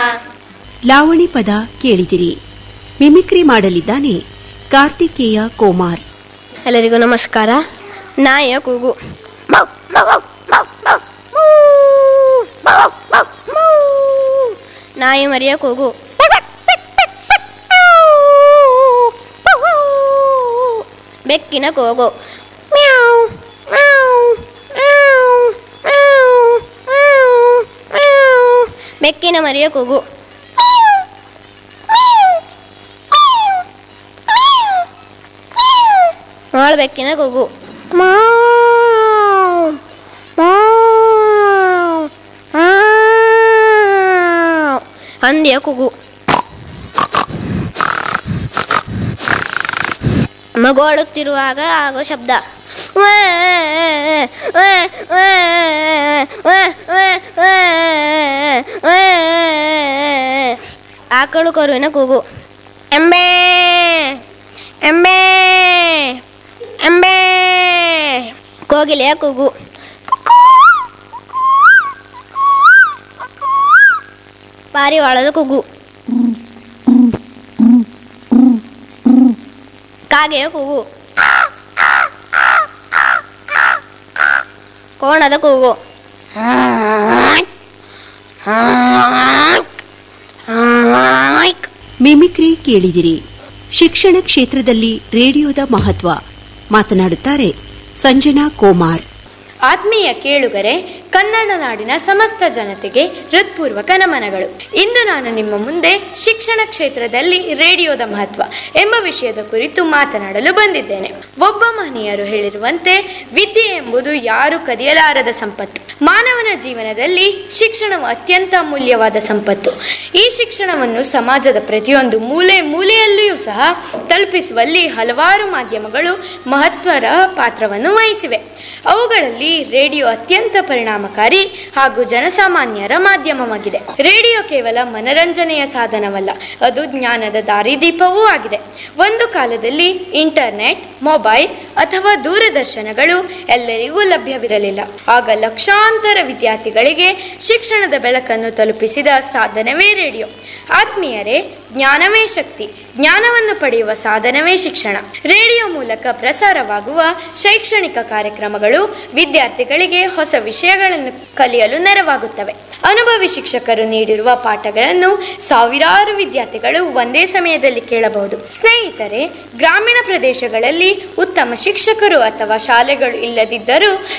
ಲಾವಣಿ ಪದ ಕೇಳಿದಿರಿ ಮಿಮಿಕ್ರಿ ಮಾಡಲಿದ್ದಾನೆ ಕಾರ್ತಿಕೇಯ ಕೋಮಾರ್ ಎಲ್ಲರಿಗೂ ನಮಸ್ಕಾರ ನಾಯಿಯ ಕೂಗು ನಾಯಿ ಮರಿಯ ಕೂಗು ಬೆಕ್ಕಿನ ಕೂಗು ಮ್ಯಾವ್, ಮ್ಯಾವ್, ಮ್ಯಾವ್, ಮ್ಯಾವ್, ಮ್ಯಾವ್, ಮ್ಯಾವ್. ಬೆಕ್ಕಿನ ಮರಿಯ ಕೂಗು ಮಾಳು ಬೆಕ್ಕಿನ ಕೂಗು ಮಾವ್, ಮಾವ್, ಮಾವ್. ಹಂದಿಯ ಕೂಗು ಮಗು ಅಳುತ್ತಿರುವಾಗ ಆಗೋ ಶಬ್ದ ವಾ, ವಾ, ವಾ, ವಾ, ವಾ, ವಾ, ವಾ. ಆಕಳು ಕರುವಿನ ಕೂಗು ಎಂಬೆ ಎಂಬೆ ಎಂಬೆ ಕೋಗಿಲೆಯ ಕೂಗು ಪಾರಿವಾಳದ ಕೂಗು ಕಾಗೆಯ ಕೂಗು ಕೋಣದ ಕೂಗು ಮಿಮಿಕ್ರಿ ಕೇಳಿದಿರಿ ಶಿಕ್ಷಣ ಕ್ಷೇತ್ರದಲ್ಲಿ ರೇಡಿಯೋದ ಮಹತ್ವ ಮಾತನಾಡುತ್ತಾರೆ ಸಂಜನಾ ಕೋಮಾರ್ ಆತ್ಮೀಯ ಕೇಳುಗರೆ ಕನ್ನಡ ನಾಡಿನ ಸಮಸ್ತ ಜನತೆಗೆ ಹೃತ್ಪೂರ್ವಕ ನಮನಗಳು ಇಂದು ನಾನು ನಿಮ್ಮ ಮುಂದೆ ಶಿಕ್ಷಣ ಕ್ಷೇತ್ರದಲ್ಲಿ ರೇಡಿಯೋದ ಮಹತ್ವ ಎಂಬ ವಿಷಯದ ಕುರಿತು ಮಾತನಾಡಲು ಬಂದಿದ್ದೇನೆ ಒಬ್ಬ ಮಹನೀಯರು ಹೇಳಿರುವಂತೆ ವಿದ್ಯೆ ಎಂಬುದು ಯಾರು ಕದಿಯಲಾರದ ಸಂಪತ್ತು ಮಾನವನ ಜೀವನದಲ್ಲಿ ಶಿಕ್ಷಣವು ಅತ್ಯಂತ ಅಮೂಲ್ಯವಾದ ಸಂಪತ್ತು ಈ ಶಿಕ್ಷಣವನ್ನು ಸಮಾಜದ ಪ್ರತಿಯೊಂದು ಮೂಲೆ ಮೂಲೆಯಲ್ಲಿಯೂ ಸಹ ತಲುಪಿಸುವಲ್ಲಿ ಹಲವಾರು ಮಾಧ್ಯಮಗಳು ಮಹತ್ವರ ಪಾತ್ರವನ್ನು ವಹಿಸಿವೆ ಅವುಗಳಲ್ಲಿ ರೇಡಿಯೋ ಅತ್ಯಂತ ಪರಿಣಾಮಕಾರಿ ಹಾಗೂ ಜನಸಾಮಾನ್ಯರ ಮಾಧ್ಯಮವಾಗಿದೆ ರೇಡಿಯೋ ಕೇವಲ ಮನರಂಜನೆಯ ಸಾಧನವಲ್ಲ ಅದು ಜ್ಞಾನದ ದಾರಿದೀಪವೂ ಆಗಿದೆ ಒಂದು ಕಾಲದಲ್ಲಿ ಇಂಟರ್ನೆಟ್ ಮೊಬೈಲ್ ಅಥವಾ ದೂರದರ್ಶನಗಳು ಎಲ್ಲರಿಗೂ ಲಭ್ಯವಿರಲಿಲ್ಲ ಆಗ ಲಕ್ಷಾಂತರ ವಿದ್ಯಾರ್ಥಿಗಳಿಗೆ ಶಿಕ್ಷಣದ ಬೆಳಕನ್ನು ತಲುಪಿಸಿದ ಸಾಧನವೇ ರೇಡಿಯೋ ಆತ್ಮೀಯರೇ ಜ್ಞಾನವೇ ಶಕ್ತಿ ಜ್ಞಾನವನ್ನು ಪಡೆಯುವ ಸಾಧನವೇ ಶಿಕ್ಷಣ ರೇಡಿಯೋ ಮೂಲಕ ಪ್ರಸಾರವಾಗುವ ಶೈಕ್ಷಣಿಕ ಕಾರ್ಯಕ್ರಮಗಳು ವಿದ್ಯಾರ್ಥಿಗಳಿಗೆ ಹೊಸ ವಿಷಯಗಳನ್ನು ಕಲಿಯಲು ನೆರವಾಗುತ್ತವೆ ಅನುಭವಿ ಶಿಕ್ಷಕರು ನೀಡಿರುವ ಪಾಠಗಳನ್ನು ಸಾವಿರಾರು ವಿದ್ಯಾರ್ಥಿಗಳು ಒಂದೇ ಸಮಯದಲ್ಲಿ ಕೇಳಬಹುದು ಸ್ನೇಹಿತರೆ ಗ್ರಾಮೀಣ ಪ್ರದೇಶಗಳಲ್ಲಿ ಉತ್ತಮ ಶಿಕ್ಷಕರು ಅಥವಾ ಶಾಲೆಗಳು ಇಲ್ಲದಿದ್ದರೂ